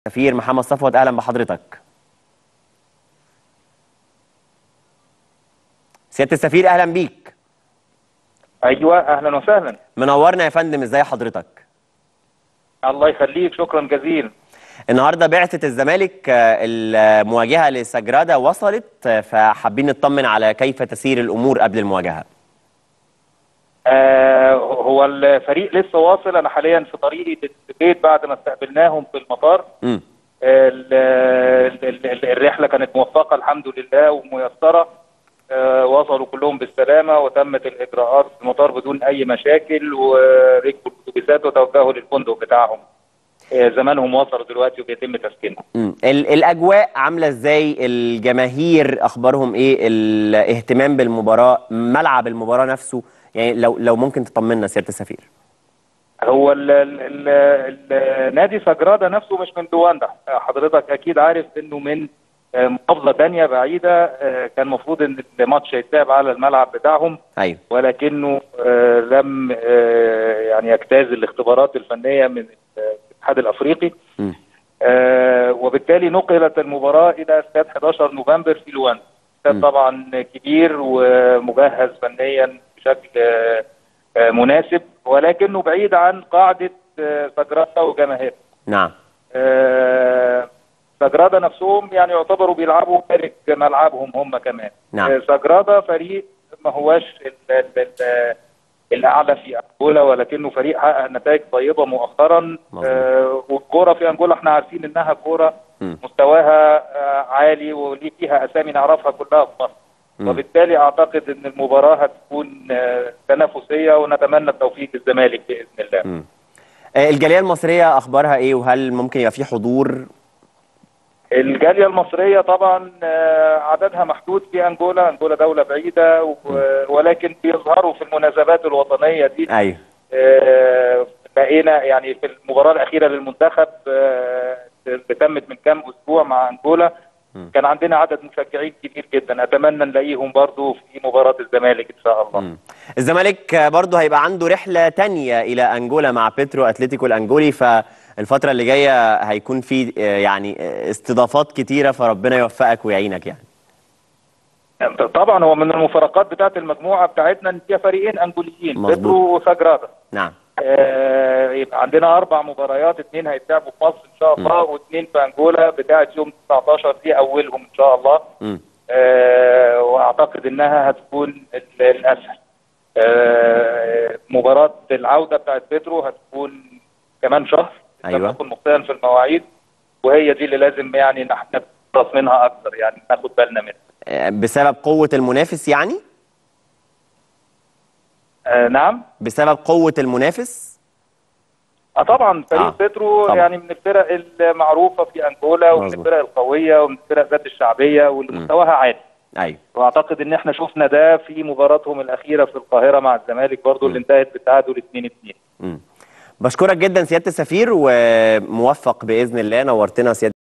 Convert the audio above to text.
سفير محمد صفوت اهلا بحضرتك سياده السفير اهلا بيك ايوه اهلا وسهلا منورنا يا فندم ازاي حضرتك الله يخليك شكرا جزيلا النهارده بعثه الزمالك آه، المواجهه لسجرادا وصلت آه، فحابين نطمن على كيف تسير الامور قبل المواجهه آه هو الفريق لسه واصل انا حاليا في طريقي للبيت بعد ما استقبلناهم في المطار امم ال- ال- ال- الرحله كانت موفقه الحمد لله وميسره آه وصلوا كلهم بالسلامه وتمت الاجراءات في المطار بدون اي مشاكل وركبوا الاتوبيسات وتوجهوا للفندق بتاعهم آه زمانهم وصلوا دلوقتي وبيتم تسكينهم امم ال- الاجواء عامله ازاي الجماهير اخبارهم ايه الاهتمام بالمباراه ملعب المباراه نفسه يعني لو لو ممكن تطمنا سياده السفير هو ال ال ال ال نادي سجرادا نفسه مش من دواندا حضرتك اكيد عارف انه من آه، محافظه تانية بعيده آه، كان المفروض ان الماتش يتلعب على الملعب بتاعهم ايوه ولكنه آه، لم آه، يعني يجتاز الاختبارات الفنيه من الاتحاد الافريقي امم آه، وبالتالي نقلت المباراه الى استاد 11 نوفمبر في لواندا استاد م. طبعا كبير ومجهز فنيا بشكل آه، آه، مناسب ولكنه بعيد عن قاعده آه، سجرادا وجماهير نعم آه، سجرادا نفسهم يعني يعتبروا بيلعبوا خارج ملعبهم هم كمان نعم. آه، سجرادا فريق ما هواش ال- ال- ال- الاعلى في انجولا ولكنه فريق حقق نتائج طيبه مؤخرا مظبوط. آه، والكوره في انجولا احنا عارفين انها كوره مم. مستواها آه، عالي وليه فيها اسامي نعرفها كلها في مصر مم. وبالتالي اعتقد ان المباراه هتكون آه، تنافسيه ونتمنى التوفيق للزمالك باذن الله مم. آه، الجاليه المصريه اخبارها ايه وهل ممكن يبقى في حضور الجاليه المصريه طبعا آه، عددها محدود في انجولا، انجولا دوله بعيده و- ولكن بيظهروا في المناسبات الوطنيه دي ايوه آه، بقينا يعني في المباراه الاخيره للمنتخب آه، اللي تمت من كام اسبوع مع انجولا مم. كان عندنا عدد مشجعين كبير جدا اتمنى نلاقيهم برضو في مباراه الزمالك ان شاء الله مم. الزمالك آه، برضه هيبقى عنده رحله تانية الى انجولا مع بيترو اتلتيكو الانجولي فالفتره اللي جايه هيكون في آه، يعني آه، استضافات كتيره فربنا يوفقك ويعينك يعني طبعا هو من المفارقات بتاعت المجموعه بتاعتنا ان فيها فريقين انجوليين مظبوط. بيترو وسجرادا نعم آه، يبقى عندنا اربع مباريات اثنين هيتلعبوا في مصر ان شاء الله واثنين في انجولا بتاعه يوم 19 دي اولهم ان شاء الله مم. آه، واعتقد انها هتكون ال- الاسهل آه، مباراه العوده بتاعت بيترو هتكون كمان شهر أيوة. لم نكن مخطئا في المواعيد وهي دي اللي لازم يعني نحن نتخلص منها اكثر يعني ناخد بالنا منها آه، بسبب قوه المنافس يعني آه، نعم بسبب قوه المنافس اه طبعا فريق آه، آه. بيترو طبعا. يعني من الفرق المعروفه في انجولا ومن مظبوط. الفرق القويه ومن الفرق ذات الشعبيه واللي مم. مستواها عالي ايوه واعتقد ان احنا شفنا ده في مباراتهم الاخيره في القاهره مع الزمالك برضو اللي انتهت بالتعادل 2 2 مم. بشكرك جدا سياده السفير وموفق باذن الله نورتنا سياده